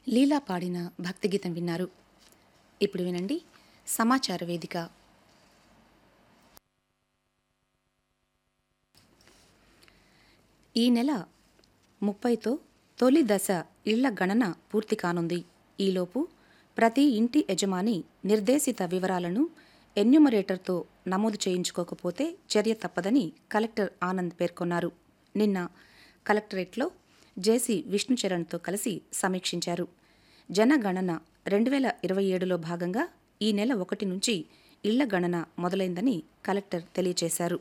లీలా పాడిన భక్తి గీతం విన్నారు ఇప్పుడు వినండి సమాచార వేదిక ఈ నెల ముప్పైతో తొలి దశ ఇళ్ల గణన పూర్తి కానుంది ఈలోపు ప్రతి ఇంటి యజమాని నిర్దేశిత వివరాలను ఎన్యూమరేటర్తో నమోదు చేయించుకోకపోతే చర్య తప్పదని కలెక్టర్ ఆనంద్ పేర్కొన్నారు నిన్న కలెక్టరేట్లో జేసీ విష్ణుచరణ్తో కలిసి సమీక్షించారు జనగణన రెండు వేల ఇరవై ఏడులో భాగంగా ఈ నెల ఒకటి నుంచి ఇళ్ల గణన మొదలైందని కలెక్టర్ తెలియజేశారు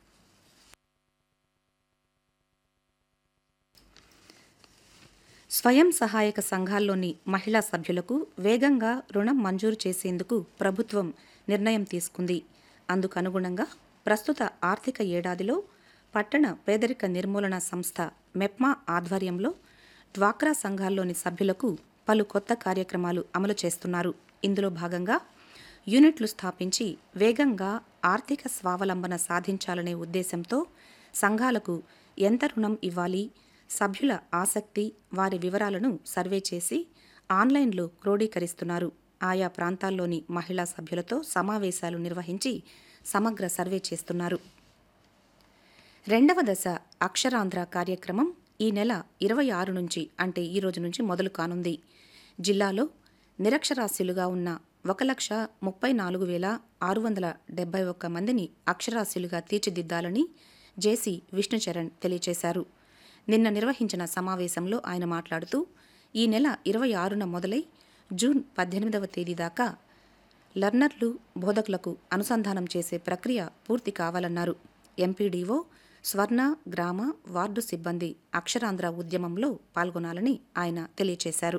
స్వయం సహాయక సంఘాల్లోని మహిళా సభ్యులకు వేగంగా రుణం మంజూరు చేసేందుకు ప్రభుత్వం నిర్ణయం తీసుకుంది అందుకు అనుగుణంగా ప్రస్తుత ఆర్థిక ఏడాదిలో పట్టణ పేదరిక నిర్మూలన సంస్థ మెప్మా ఆధ్వర్యంలో డ్వాక్రా సంఘాల్లోని సభ్యులకు పలు కొత్త కార్యక్రమాలు అమలు చేస్తున్నారు ఇందులో భాగంగా యూనిట్లు స్థాపించి వేగంగా ఆర్థిక స్వావలంబన సాధించాలనే ఉద్దేశంతో సంఘాలకు ఎంత రుణం ఇవ్వాలి సభ్యుల ఆసక్తి వారి వివరాలను సర్వే చేసి ఆన్లైన్లో క్రోడీకరిస్తున్నారు ఆయా ప్రాంతాల్లోని మహిళా సభ్యులతో సమావేశాలు నిర్వహించి సమగ్ర సర్వే చేస్తున్నారు రెండవ దశ అక్షరాంధ్ర కార్యక్రమం ఈ నెల ఇరవై ఆరు నుంచి అంటే ఈ రోజు నుంచి మొదలు కానుంది జిల్లాలో నిరక్షరాస్యులుగా ఉన్న ఒక లక్ష ముప్పై నాలుగు వేల ఆరు వందల డెబ్బై ఒక్క మందిని అక్షరాస్యులుగా తీర్చిదిద్దాలని జేసీ విష్ణుచరణ్ తెలియజేశారు నిన్న నిర్వహించిన సమావేశంలో ఆయన మాట్లాడుతూ ఈ నెల ఇరవై ఆరున మొదలై జూన్ పద్దెనిమిదవ తేదీ దాకా లర్నర్లు బోధకులకు అనుసంధానం చేసే ప్రక్రియ పూర్తి కావాలన్నారు ఎంపీడీఓ స్వర్ణ గ్రామ వార్డు సిబ్బంది అక్షరాంధ్ర ఉద్యమంలో పాల్గొనాలని ఆయన తెలియజేశారు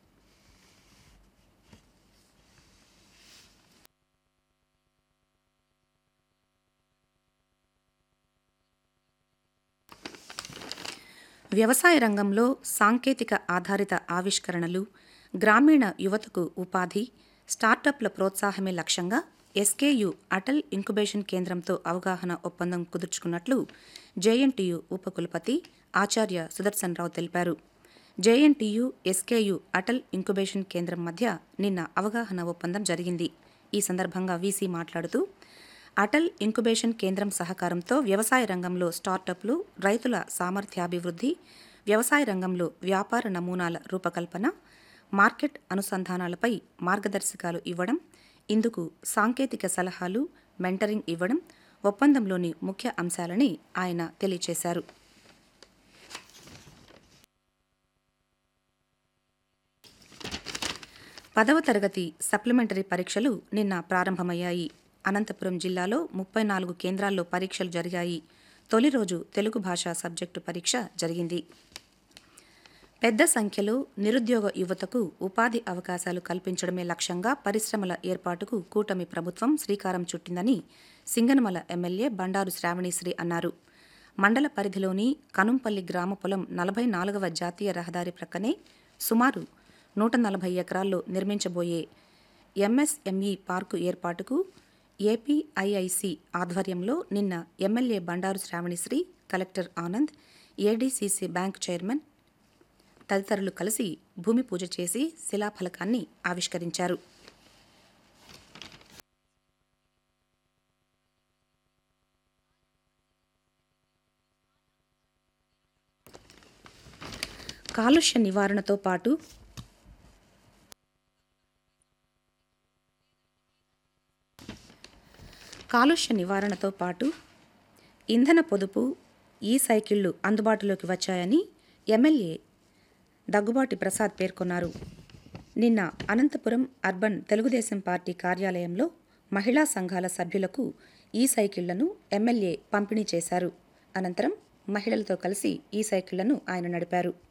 వ్యవసాయ రంగంలో సాంకేతిక ఆధారిత ఆవిష్కరణలు గ్రామీణ యువతకు ఉపాధి స్టార్టప్ల ప్రోత్సాహమే లక్ష్యంగా ఎస్కేయు అటల్ ఇంక్యుబేషన్ కేంద్రంతో అవగాహన ఒప్పందం కుదుర్చుకున్నట్లు జేఎన్టీయు ఉపకులపతి ఆచార్య సుదర్శన్ రావు తెలిపారు జేఎన్టీయు ఎస్కేయు అటల్ ఇంక్యుబేషన్ కేంద్రం మధ్య నిన్న అవగాహన ఒప్పందం జరిగింది ఈ సందర్భంగా వీసీ మాట్లాడుతూ అటల్ ఇంక్యుబేషన్ కేంద్రం సహకారంతో వ్యవసాయ రంగంలో స్టార్టప్లు రైతుల సామర్థ్యాభివృద్ధి వ్యవసాయ రంగంలో వ్యాపార నమూనాల రూపకల్పన మార్కెట్ అనుసంధానాలపై మార్గదర్శకాలు ఇవ్వడం ఇందుకు సాంకేతిక సలహాలు మెంటరింగ్ ఇవ్వడం ఒప్పందంలోని ముఖ్య అంశాలని ఆయన తెలియజేశారు పదవ తరగతి సప్లిమెంటరీ పరీక్షలు నిన్న ప్రారంభమయ్యాయి అనంతపురం జిల్లాలో ముప్పై నాలుగు కేంద్రాల్లో పరీక్షలు జరిగాయి తొలి రోజు తెలుగు భాషా సబ్జెక్టు పరీక్ష జరిగింది పెద్ద సంఖ్యలో నిరుద్యోగ యువతకు ఉపాధి అవకాశాలు కల్పించడమే లక్ష్యంగా పరిశ్రమల ఏర్పాటుకు కూటమి ప్రభుత్వం శ్రీకారం చుట్టిందని సింగనమల ఎమ్మెల్యే బండారు శ్రావణిశ్రీ అన్నారు మండల పరిధిలోని కనుంపల్లి గ్రామ పొలం నలభై నాలుగవ జాతీయ రహదారి ప్రక్కనే సుమారు నూట నలభై ఎకరాల్లో నిర్మించబోయే ఎంఎస్ఎంఈ పార్కు ఏర్పాటుకు ఏపీఐఐసి ఆధ్వర్యంలో నిన్న MLA Bandaru Sravanisri collector Anand ADCC bank chairman తదితరులు కలిసి భూమి పూజ చేసి శిలాఫలకాన్ని ఆవిష్కరించారు కాలుష్య నివారణతో పాటు కాలుష్య నివారణతో పాటు ఇంధన పొదుపు ఈ సైకిళ్లు అందుబాటులోకి వచ్చాయని ఎమ్మెల్యే దగ్గుబాటి ప్రసాద్ పేర్కొన్నారు నిన్న అనంతపురం అర్బన్ తెలుగుదేశం పార్టీ కార్యాలయంలో మహిళా సంఘాల సభ్యులకు ఈ సైకిళ్లను ఎమ్మెల్యే పంపిణీ చేశారు అనంతరం మహిళలతో కలిసి ఈ సైకిళ్లను ఆయన నడిపారు